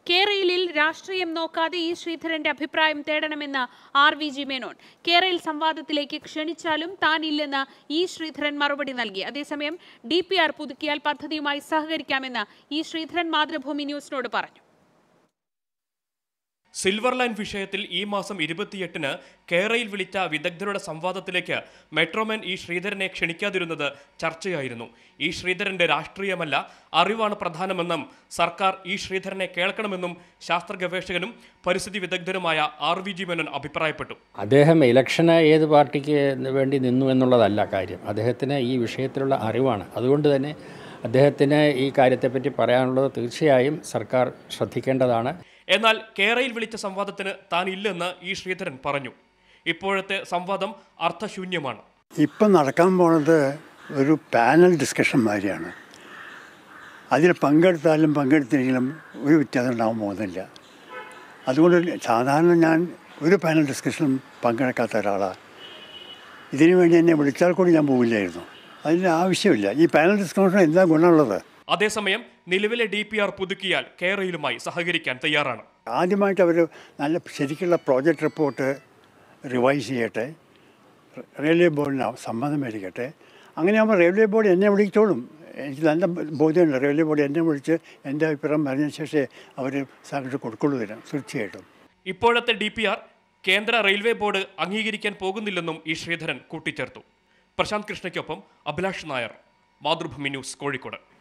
കേരളയിൽ രാഷ്ട്രീയം നോക്കാതെ ഇ ശ്രീധരന്റെ അഭിപ്രായം തേടണമെന്ന് R V G Menon Kerala സംവാദത്തിലേക്ക് ക്ഷണിച്ചാലും താനില്ലെന്ന് ഇ ശ്രീധരൻ മറുപടി നൽകി അതേസമയം ഡി പി ആർ പുതുക്കിയാൽ പദ്ധതിയുമായി സഹകരിക്കാമെന്ന് ഇ ശ്രീധരൻ മാതൃഭൂമി ന്യൂസിനോട് പറഞ്ഞു സിൽവർ ലൈൻ വിഷയത്തിൽ ഈ മാസം ഇരുപത്തിയെട്ടിന് കേരളയിൽ വിളിച്ച വിദഗ്ധരുടെ സംവാദത്തിലേക്ക് മെട്രോമാൻ ഇ ശ്രീധരനെ ക്ഷണിക്കാതിരുന്നത് ചർച്ചയായിരുന്നു ഈ ശ്രീധരന്റെ രാഷ്ട്രീയമല്ല അറിവാണ് പ്രധാനമെന്നും സർക്കാർ ഈ ശ്രീധരനെ കേൾക്കണമെന്നും ശാസ്ത്ര ഗവേഷകനും പരിസ്ഥിതി വിദഗ്ധനുമായ ആർ വി ജി മേനോൻ അഭിപ്രായപ്പെട്ടു അദ്ദേഹം ഇലക്ഷന് ഏത് പാർട്ടിക്ക് വേണ്ടി നിന്നു എന്നുള്ളതല്ല കാര്യം അദ്ദേഹത്തിന് ഈ വിഷയത്തിലുള്ള അറിവാണ് അതുകൊണ്ട് തന്നെ അദ്ദേഹത്തിന് ഈ കാര്യത്തെപ്പറ്റി പറയാനുള്ളത് തീർച്ചയായും സർക്കാർ ശ്രദ്ധിക്കേണ്ടതാണ് എന്നാൽ കേരളയിൽ വിളിച്ച സംവാദത്തിന് താൻ ഇല്ലെന്ന് ഇ ശ്രീധരൻ പറഞ്ഞു ഇപ്പോഴത്തെ സംവാദം അർത്ഥശൂന്യമാണ് ഇപ്പം നടക്കാൻ പോണത് ഒരു പാനൽ ഡിസ്കഷൻ മാതിരിയാണ് അതിൽ പങ്കെടുത്താലും പങ്കെടുത്തില്ലെങ്കിലും ഒരു വ്യത്യാസം ഉണ്ടാകാൻ പോകുന്നില്ല അതുകൊണ്ട് സാധാരണ ഞാൻ ഒരു പാനൽ ഡിസ്കഷനും പങ്കെടുക്കാത്ത ഒരാളാണ് ഇതിനു വേണ്ടി എന്നെ വിളിച്ചാൽ കൂടി ഞാൻ പോവില്ലായിരുന്നു അതിൻ്റെ ആവശ്യമില്ല ഈ പാനൽ ഡിസ്കഷൻ എന്താ ഗുണമുള്ളത് അതേസമയം നിലവിലെ ഡി പി ആർ പുതുക്കിയാൽ കേരളയിലുമായി സഹകരിക്കാൻ തയ്യാറാണ് ആദ്യമായിട്ട് അവർ നല്ല ശരിക്കുള്ള പ്രോജക്റ്റ് റിപ്പോർട്ട് റിവൈസ് ചെയ്യട്ടെ റെയിൽവേ ബോർഡിന് സമ്മതം മേടിക്കട്ടെ അങ്ങനെയാകുമ്പോൾ റെയിൽവേ ബോർഡ് എന്നെ വിളിച്ചോളും എനിക്ക് നല്ല ബോധ്യമുണ്ട് റെയിൽവേ ബോർഡ് എന്നെ വിളിച്ച് എൻ്റെ അഭിപ്രായം പറഞ്ഞ ശേഷമേ അവർ സാങ്കേതിക കൊടുക്കുള്ളൂ തരാം തീർച്ചയായിട്ടും ഇപ്പോഴത്തെ ഡി പി ആർ കേന്ദ്ര റെയിൽവേ ബോർഡ് അംഗീകരിക്കാൻ പോകുന്നില്ലെന്നും ഇ ശ്രീധരൻ കൂട്ടിച്ചേർത്തു പ്രശാന്ത് കൃഷ്ണയ്ക്കൊപ്പം അഭിലാഷ് നായർ മാതൃഭൂമി ന്യൂസ് കോഴിക്കോട്